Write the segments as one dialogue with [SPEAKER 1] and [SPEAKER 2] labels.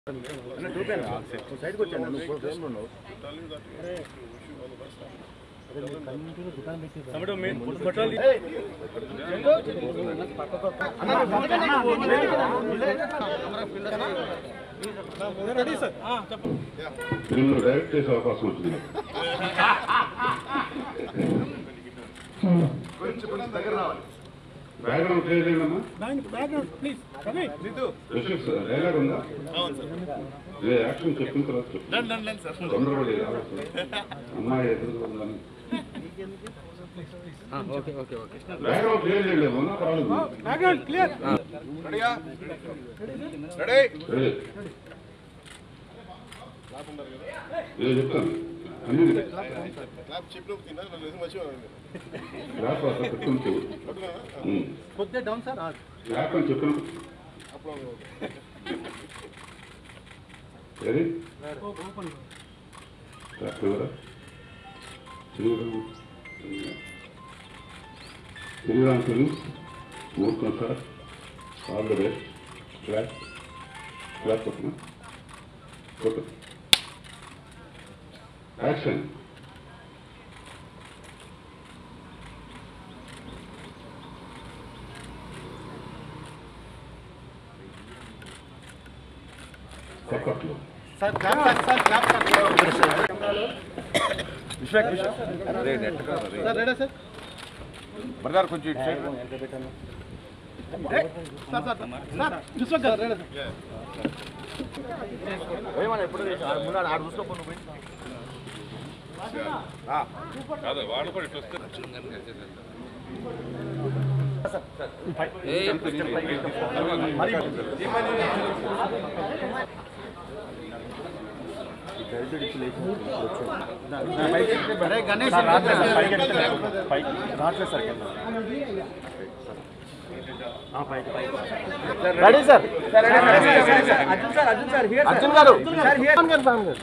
[SPEAKER 1] సైడ్కి వచ్చాను నువ్వు ఫ్రేమ్లో ఉన్నావు
[SPEAKER 2] నిన్ను డైరెక్ట్ చేసే అవకాశం వచ్చింది
[SPEAKER 1] కొంచెం కొంచెం దగ్గర రావాలి
[SPEAKER 2] బ్యాక్గ్రౌండ్ క్లియర్ చేయండమ్మా రిషబ్ సార్ డైలాగ్ ఉందా ఏ యాక్షన్ చెప్పిన తర్వాత చెప్పు తొందరపడి రావచ్చు. అమ్మాయి ఎదురుగా ఉందని బ్యాక్గ్రౌండ్ క్లియర్ చేయండి ఉన్నా పర్వాలేదు
[SPEAKER 1] రెడీయా రెడీ
[SPEAKER 2] రెడీ. నేను చెప్తాను అన్ని
[SPEAKER 3] క్లాప్ చెప్పినప్పుడు తిన్నా నన్ను నిజం మర్చిపోయాను
[SPEAKER 2] ర్యాప్ అట్లా పెట్టుకుంటూ ఉమ్.
[SPEAKER 1] కొద్దిగా డౌన్ సార్
[SPEAKER 2] ర్యాప్ అని చెప్పినప్పుడు
[SPEAKER 3] అప్పుడు
[SPEAKER 2] రెడీ ర్యాప్ ఎవరా శ్రీరామ్ శ్రీరామ్ ఫిల్మ్స్ మూర్ఖం sir all the best class class కొట్టిన కొట్టు యాక్షన్ చప్పట్లు
[SPEAKER 1] sir clap sir sir clap Vishwak Vishwak sir ready sir brother కొంచెం ఇటు side sir sir sir Vishwak garu ready sir ఏమన్నా ఎప్పుడు ముందు ఆడు చూసుకో నువ్వు Ganesh ready sir Arjun sir Arjun sir Arjun garu Arjun గారు సార్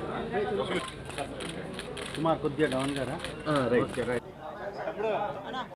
[SPEAKER 1] కుమార్ కొద్దిగా డౌన్ గారా రైట్ రైట్